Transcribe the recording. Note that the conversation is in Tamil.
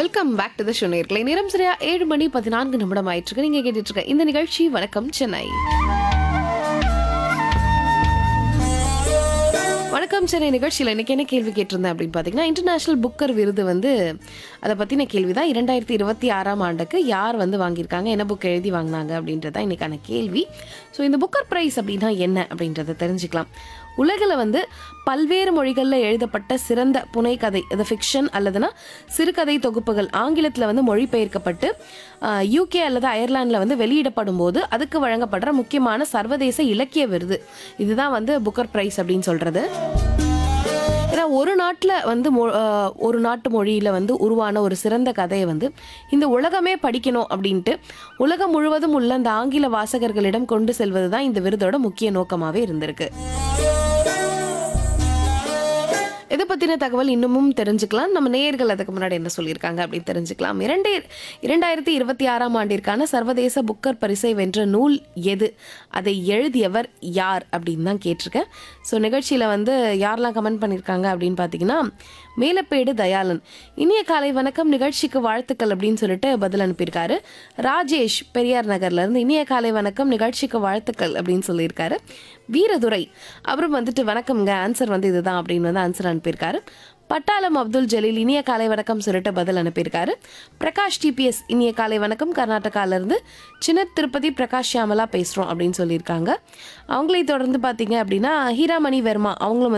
welcome back to the show நேர்களை நேரம் சரியா ஏழு மணி பதினான்கு நிமிடம் ஆயிட்டு இருக்கு நீங்க கேட்டுட்டு இருக்க இந்த நிகழ்ச்சி வணக்கம் சென்னை வணக்கம் சென்னை நிகழ்ச்சியில் இன்னைக்கு என்ன கேள்வி கேட்டிருந்தேன் அப்படின்னு பார்த்தீங்கன்னா இன்டர்நேஷனல் புக்கர் விருது வந்து அதை பற்றின கேள்வி தான் இரண்டாயிரத்தி இருபத்தி ஆறாம் ஆண்டுக்கு யார் வந்து வாங்கியிருக்காங்க என்ன புக் எழுதி வாங்கினாங்க அப்படின்றது தான் இன்னைக்கான கேள்வி ஸோ இந்த புக்கர் ப்ரைஸ் அப்படின்னா என்ன அப்படின்றத தெரிஞ்சுக்கலாம் உலகில் வந்து பல்வேறு மொழிகளில் எழுதப்பட்ட சிறந்த புனைக்கதை இது ஃபிக்ஷன் அல்லதுனா சிறுகதை தொகுப்புகள் ஆங்கிலத்தில் வந்து மொழிபெயர்க்கப்பட்டு யூகே அல்லது அயர்லாண்டில் வந்து வெளியிடப்படும் போது அதுக்கு வழங்கப்படுற முக்கியமான சர்வதேச இலக்கிய விருது இதுதான் வந்து புக்கர் ப்ரைஸ் அப்படின்னு சொல்கிறது ஏன்னா ஒரு நாட்டில் வந்து மொ- ஆஹ் ஒரு நாட்டு மொழியில் வந்து உருவான ஒரு சிறந்த கதையை வந்து இந்த உலகமே படிக்கணும் அப்படின்ட்டு உலகம் முழுவதும் உள்ள அந்த ஆங்கில வாசகர்களிடம் கொண்டு செல்வது தான் இந்த விருதோட முக்கிய நோக்கமாகவே இருந்திருக்கு இதை பற்றின தகவல் இன்னமும் தெரிஞ்சுக்கலாம் நம்ம நேயர்கள் அதுக்கு முன்னாடி என்ன சொல்லியிருக்காங்க அப்படின்னு தெரிஞ்சுக்கலாம் இரண்டே இரண்டாயிரத்தி இருபத்தி ஆறாம் ஆண்டிற்கான சர்வதேச புக்கர் பரிசை வென்ற நூல் எது அதை எழுதியவர் யார் அப்படின்னு தான் கேட்டிருக்கேன் ஸோ நிகழ்ச்சியில் வந்து யாரெல்லாம் கமெண்ட் பண்ணியிருக்காங்க அப்படின்னு பார்த்தீங்கன்னா மேலப்பேடு தயாளன் இனிய காலை வணக்கம் நிகழ்ச்சிக்கு வாழ்த்துக்கள் அப்படின்னு சொல்லிட்டு பதில் அனுப்பியிருக்காரு ராஜேஷ் பெரியார் நகர்ல இருந்து இனிய காலை வணக்கம் நிகழ்ச்சிக்கு வாழ்த்துக்கள் அப்படின்னு சொல்லியிருக்காரு வீரதுரை அவரும் வந்துட்டு வணக்கம்ங்க ஆன்சர் வந்து இதுதான் அப்படின்னு வந்து ஆன்சர் அனுப்பியிருக்காரு பட்டாளம் அப்துல் ஜலீல் இனிய காலை வணக்கம் சொல்லிட்டு பதில் அனுப்பியிருக்காரு பிரகாஷ் டிபிஎஸ் இனிய காலை வணக்கம் கர்நாடகால இருந்து சின்ன திருப்பதி பிரகாஷ் ஷியாமலா பேசுகிறோம் அப்படின்னு சொல்லியிருக்காங்க அவங்களை தொடர்ந்து பார்த்தீங்க அப்படின்னா ஹீராமணி வர்மா அவங்களும் வந்து